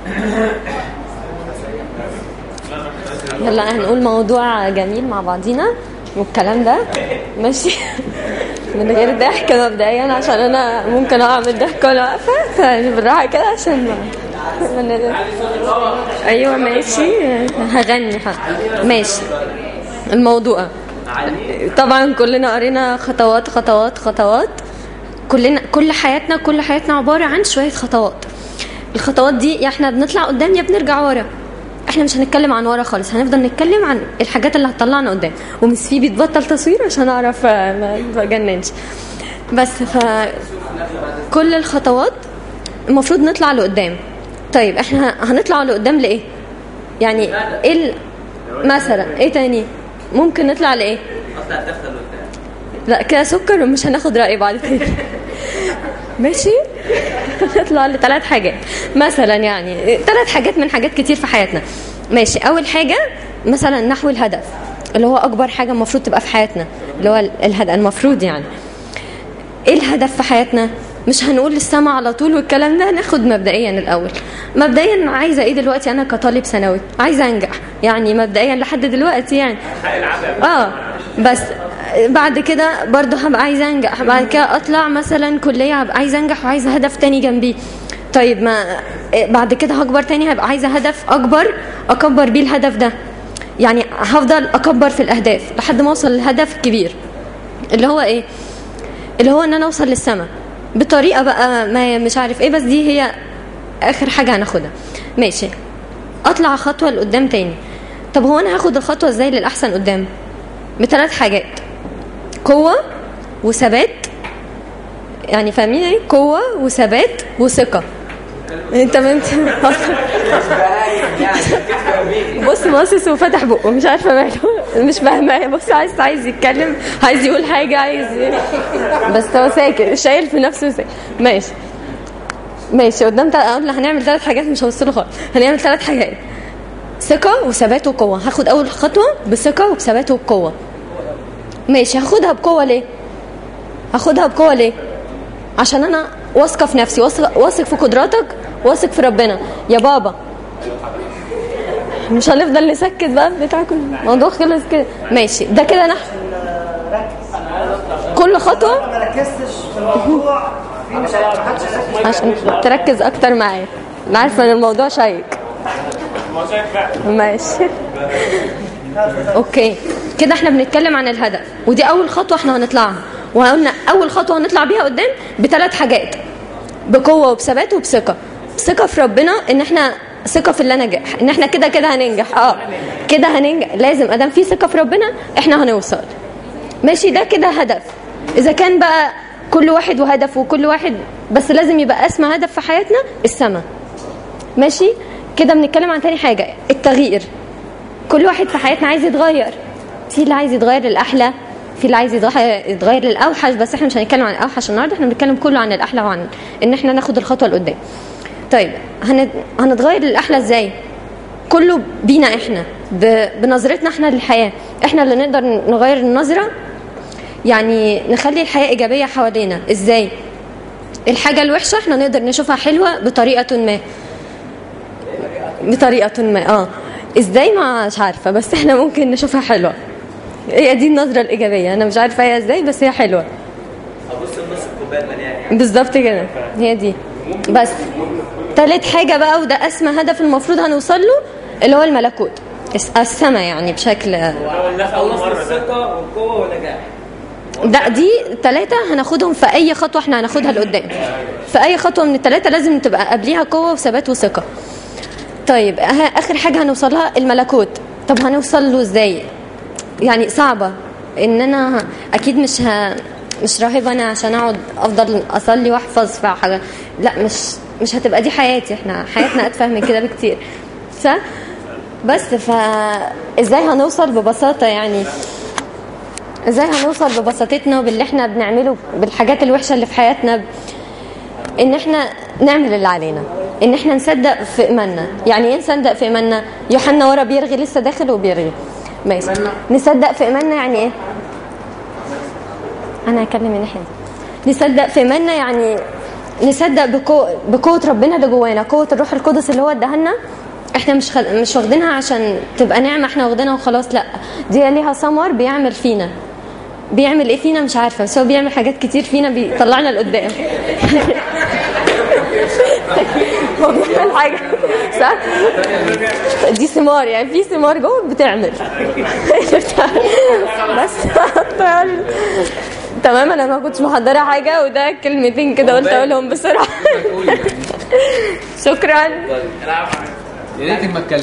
يلا هنقول موضوع جميل مع بعضينا والكلام ده ماشي من غير ضحك مبدئيا عشان انا ممكن اقع من الضحك وانا واقفه فبالراحه كده عشان ما ما- ايوه ماشي هغني ها. ماشي الموضوع طبعا كلنا قرينا خطوات خطوات خطوات كلنا كل حياتنا كل حياتنا عباره عن شويه خطوات الخطوات دي يا احنا بنطلع قدام يا بنرجع ورا احنا مش هنتكلم عن ورا خالص هنفضل نتكلم عن الحاجات اللي هتطلعنا قدام ومس في بيتبطل تصوير عشان اعرف آه، ما بجننش بس ف كل الخطوات المفروض نطلع لقدام طيب احنا هنطلع لقدام لايه يعني ايه ال- مثلا ايه تاني ممكن نطلع لايه اطلع الدفتر قدام لا كده سكر ومش هناخد رأي بعد كده ماشي نطلع لثلاث حاجات مثلا يعني ثلاث حاجات من حاجات كتير في حياتنا ماشي اول حاجة مثلا نحو الهدف اللي هو اكبر حاجة المفروض تبقى في حياتنا اللي هو الهدف المفروض يعني ايه الهدف في حياتنا مش هنقول السما على طول والكلام ده ناخد مبدئيا الاول مبدئيا عايزه ايه دلوقتي انا كطالب ثانوي عايزه انجح يعني مبدئيا لحد دلوقتي يعني اه بس بعد كده برضه هبقى عايزه انجح بعد كده اطلع مثلا كليه هبقى عايزه انجح وعايزه هدف تاني جنبيه طيب ما بعد كده هكبر تاني هبقى عايزه هدف اكبر اكبر بيه الهدف ده يعني هفضل اكبر في الاهداف لحد ما اوصل للهدف الكبير اللي هو ايه اللي هو ان انا اوصل للسما بطريقه بقى ما مش عارف ايه بس دي هي اخر حاجه هناخدها ماشي اطلع خطوه لقدام تاني طب هو انا هاخد الخطوه ازاي للاحسن قدام بثلاث حاجات قوه وثبات يعني فاهمين ايه قوه وثبات وثقه انت ما انت بص باصص وفتح بقه مش عارفه ماله مش فاهمه بص عايز عايز يتكلم عايز يقول حاجه عايز بس هو ساكت شايل في نفسه ساكت ماشي ماشي قدام تل... قلنا هنعمل ثلاث حاجات مش هوصله خالص هنعمل ثلاث حاجات ثقه وثبات وقوه هاخد اول خطوه بثقه وبثبات وبقوه ماشي هاخدها بقوه ليه هاخدها بقوه ليه عشان انا واثقه في نفسي واثق واثق في قدراتك واثق في ربنا يا بابا مش هنفضل نسكت بقى بتاعكم الموضوع خلص كده ماشي ده كده نحو كل خطوه ما ركزتش في الموضوع في مش محدش يركز عشان تركز اكتر معايا انا عارفه ان الموضوع شيق ماشي اوكي كده احنا بنتكلم عن الهدف ودي اول خطوه احنا هنطلعها وقلنا اول خطوه هنطلع بيها قدام بثلاث حاجات بقوه وبثبات وبثقه ثقه في ربنا ان احنا ثقه في اللي نجح ان احنا كده كده هننجح اه كده هننجح لازم ادام في ثقه في ربنا احنا هنوصل ماشي ده كده هدف اذا كان بقى كل واحد وهدف وكل واحد بس لازم يبقى اسمى هدف في حياتنا السما ماشي كده بنتكلم عن تاني حاجه التغيير كل واحد في حياتنا عايز يتغير في اللي عايز يتغير للاحلى في اللي عايز يتغير يتغير للاوحش بس احنا مش هنتكلم عن الاوحش النهارده احنا بنتكلم كله عن الاحلى وعن ان احنا ناخد الخطوه لقدام طيب هن... هنتغير للاحلى ازاي كله بينا احنا ب... بنظرتنا احنا للحياه احنا اللي نقدر نغير النظره يعني نخلي الحياه ايجابيه حوالينا ازاي الحاجه الوحشه احنا نقدر نشوفها حلوه بطريقه ما بطريقه ما اه ازاي ما مش عارفه بس احنا ممكن نشوفها حلوه هي دي النظره الايجابيه انا مش عارفه هي ازاي بس هي حلوه ابص لنص الكوبايه المليانه يعني بالظبط كده هي دي بس تالت حاجة بقى وده أسمى هدف المفروض هنوصل له اللي هو الملكوت الس- السما يعني بشكل خلصت الثقه والقوه والنجاح ده دي ثلاثة هناخدهم في أي خطوة احنا هناخدها لقدام في أي خطوة من الثلاثة لازم تبقى قبليها قوة وثبات وثقة طيب اه- آخر حاجة هنوصل لها الملكوت طب هنوصل له ازاي يعني صعبة ان انا اكيد مش ه... مش راهبة انا عشان اقعد افضل اصلي واحفظ في حاجة لا مش مش هتبقى دي حياتي احنا حياتنا اتفه من كده بكتير صح بس فازاي هنوصل ببساطة يعني ازاي هنوصل ببساطتنا وباللي احنا بنعمله بالحاجات الوحشة اللي في حياتنا ان احنا نعمل اللي علينا ان احنا نصدق في ايماننا يعني ايه نصدق في ايماننا يوحنا ورا بيرغي لسه داخل وبيرغي ماشي نصدق في ايماننا يعني ايه انا هكلم الناحيه دي نصدق في ايماننا يعني نصدق بقوة, بقوة ربنا اللي جوانا قوة الروح القدس اللي هو اداها لنا احنا مش خل... مش واخدينها عشان تبقى نعمة احنا واخدينها وخلاص لا دي ليها ثمر بيعمل فينا بيعمل ايه فينا مش عارفة بس هو بيعمل حاجات كتير فينا بيطلعنا لقدام هو بيعمل حاجة صح؟ دي ثمار يعني في ثمار جوه بتعمل بس تمام انا ما كنتش محضره حاجه وده كلمتين كده قلت اقولهم بسرعه شكرا يا ريتك ما اتكلمت